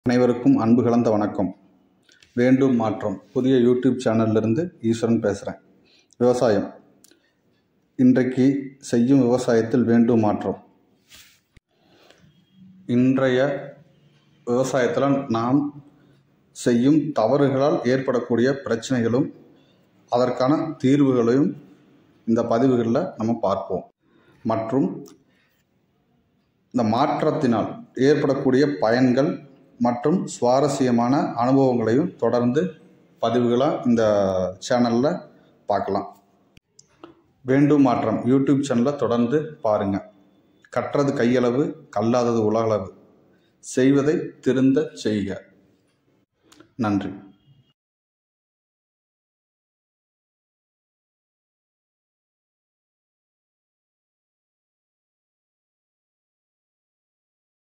அனைவருக்கும் அன்பு கலந்த வணக்கம் வேண்டும் மாற்றம் புதிய யூடியூப் சேனல்லிருந்து ஈஸ்வரன் பேசுகிறேன் விவசாயம் இன்றைக்கு செய்யும் விவசாயத்தில் வேண்டும் மாற்றம் இன்றைய விவசாயத்தில் நாம் செய்யும் தவறுகளால் ஏற்படக்கூடிய பிரச்சனைகளும் அதற்கான தீர்வுகளையும் இந்த பதிவுகளில் நம்ம பார்ப்போம் மற்றும் இந்த மாற்றத்தினால் ஏற்படக்கூடிய பயன்கள் மற்றும் சுவாரஸ்யமான அனுபவங்களையும் தொடர்ந்து பதிவுகளாக இந்த சேனலில் பார்க்கலாம் வேண்டும் மாற்றம் யூடியூப் சேனலை தொடர்ந்து பாருங்கள் கற்றது கையளவு கல்லாதது உலகளவு செய்வதை திருந்த செய்க நன்றி